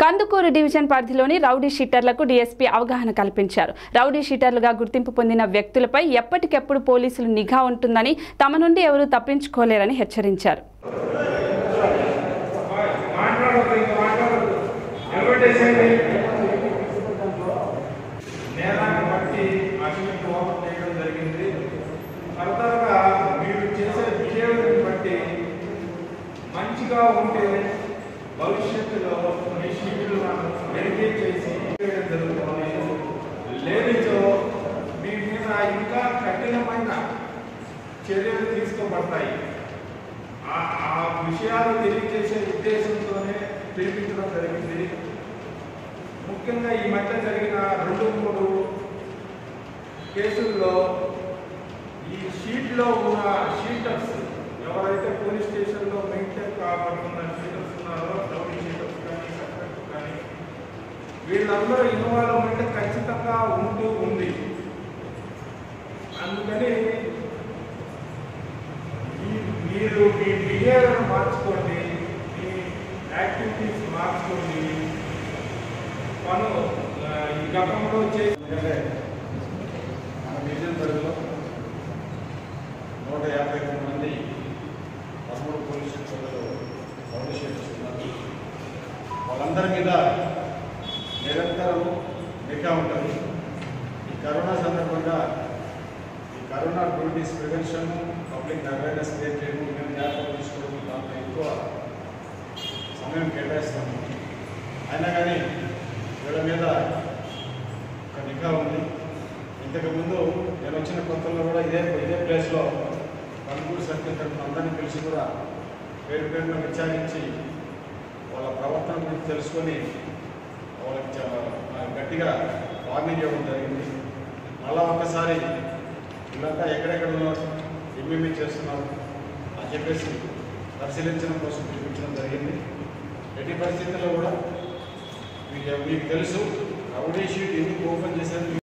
Kandukur division పరిధిలోని rowdy షీటర్లకు DSP అవగాహన కల్పించారు రౌడీ షీటర్లుగా గుర్తింపు పొందిన వ్యక్తులపై ఎప్పటికెప్పుడు పోలీసులు నిఘా ఉంటుందని తమ నుండి ఎవరూ తప్పించుకోలేరని హెచ్చరించారు మాట్లాడదు ఇంకా మాట్లాడదు నిలబెట్టేసేయండి నేరాన్ని బట్టి అసిమెంట్ ఓపెన్ చేయడం జరిగింది ఫర్దర్గా మీరు చేసే బిహేవియర్ని బట్టి మంచిగా ఉంటే భవిష్యత్తులో మీ షీట్లను వెరిఫై చేసి చేయడం జరుగుతుంది లేనిచో మీ మీద ఇంకా కఠినమైన చర్యలు తీసుకోబడతాయి ఆ ఆ విషయాలు తెలియజేసే ఉద్దేశంతోనే పిలిపించడం జరిగింది ముఖ్యంగా ఈ మధ్య జరిగిన రెండు మూడు కేసుల్లో ఈ షీట్లో ఉన్న షీటర్స్ ఎవరైతే పోలీస్ స్టేషన్లో మెయింటైన్ కాబడుతున్న షీటర్స్ ఉన్నారో రౌడీ షీటర్స్ కానీ సస్పెక్ట్స్ కానీ వీళ్ళందరూ ఇన్వాల్వ్మెంట్ ఖచ్చితంగా ఉంటూ ఉంది అందుకని మీ- మీరు మీ బిహేవియర్ మార్చుకోండి మీ యాక్టివిటీస్ మార్చుకోండి పను ఆ, ఈ గతంలో చేసి ఎందుకంటే మన డివిజన్ పరిధిలో నూట యాభై మూడు మంది పదమూడు పోలీస్ స్టేషన్లలో రౌడీ షీటర్స్ ఉన్నారు వాళ్ళందరి మీద నిరంతరం నిఘా ఉంటుంది ఈ కరోనా సందర్భంగా ఈ corona duties prevention public awareness create చేయడం మేము జాగ్రత్తలు తీసుకోవడం దాంట్లో ఎక్కువ సమయం కేటాయిస్తాము అయినా కానీ వీళ్ళ మీద ఒక నిఘా ఉంది ఇంతకుముందు నేను వచ్చిన కొత్తలో కూడా ఇదే ఇదే ప్లేస్లో కనుగూరు సర్కిల్ తరఫున అందరినీ పిలిచి కూడా పేరు పేరున విచారించి వాళ్ళ ప్రవర్తన గురించి తెలుసుకొని వాళ్ళకి చాలా గట్టిగా వార్నింగ్ ఇవ్వడం జరిగింది మళ్ళా ఒక్కసారి వీళ్ళంతా ఎక్కడెక్కడ ఉన్నారు ఏమేమి చేస్తున్నారు అని చెప్పేసి పరిశీలించడం కోసం చూపించడం జరిగింది ఎట్టి పరిస్థితుల్లో కూడా మీకు మీకు తెలుసు రౌడీ షీట్ ఎందుకు ఓపెన్ చేశారు